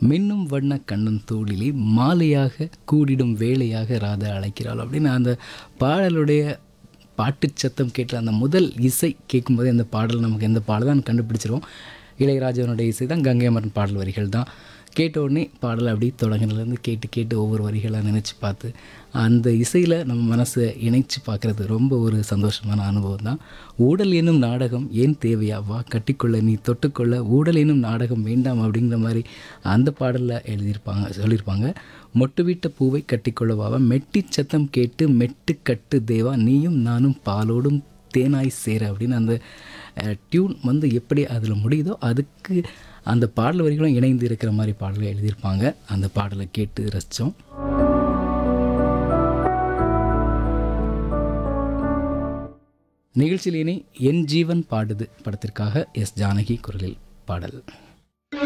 மின்னும் வண்ண கண்ணன் தோளிலே மாலையாக கூடிடும் வேலையாக ராதா அழைக்கிறாள் அப்படின்னு அந்த பாடலுடைய பாட்டுச் சத்தம் கேட்ட அந்த முதல் இசை கேட்கும்போது அந்த பாடல் நமக்கு எந்த பாடல் கண்டுபிடிச்சிருவோம் இளையராஜாவுடைய இசை தான் கங்கை அமரன் பாடல் வரிகள் தான் கேட்ட உடனே பாடல் அப்படி தொடங்கினதுலேருந்து கேட்டு கேட்டு ஒவ்வொரு வரிகளாக நினச்சி பார்த்து அந்த இசையில் நம்ம மனசை இணைச்சு பார்க்குறது ரொம்ப ஒரு சந்தோஷமான அனுபவம் தான் ஊடல் என்னும் நாடகம் ஏன் தேவையா வா கட்டிக்கொள்ள நீ தொட்டுக்கொள்ள ஊடல் என்னும் நாடகம் வேண்டாம் அப்படிங்கிற மாதிரி அந்த பாடலில் எழுதியிருப்பாங்க சொல்லியிருப்பாங்க மொட்டு வீட்ட பூவை கட்டிக்கொள்ளவாவா மெட்டி சத்தம் கேட்டு மெட்டு கட்டு தேவா நீயும் நானும் பாலோடும் தேனாய் சேர அப்படின்னு அந்த டியூன் வந்து எப்படி அதில் முடியுதோ அதுக்கு அந்த பாடல் வரிகளும் இணைந்து இருக்கிற மாதிரி பாடலை எழுதியிருப்பாங்க அந்த பாடலை கேட்டு ரசித்தோம் நிகழ்ச்சியிலேனே என் ஜீவன் பாடுது படத்திற்காக எஸ் ஜானகி குரலில் பாடல்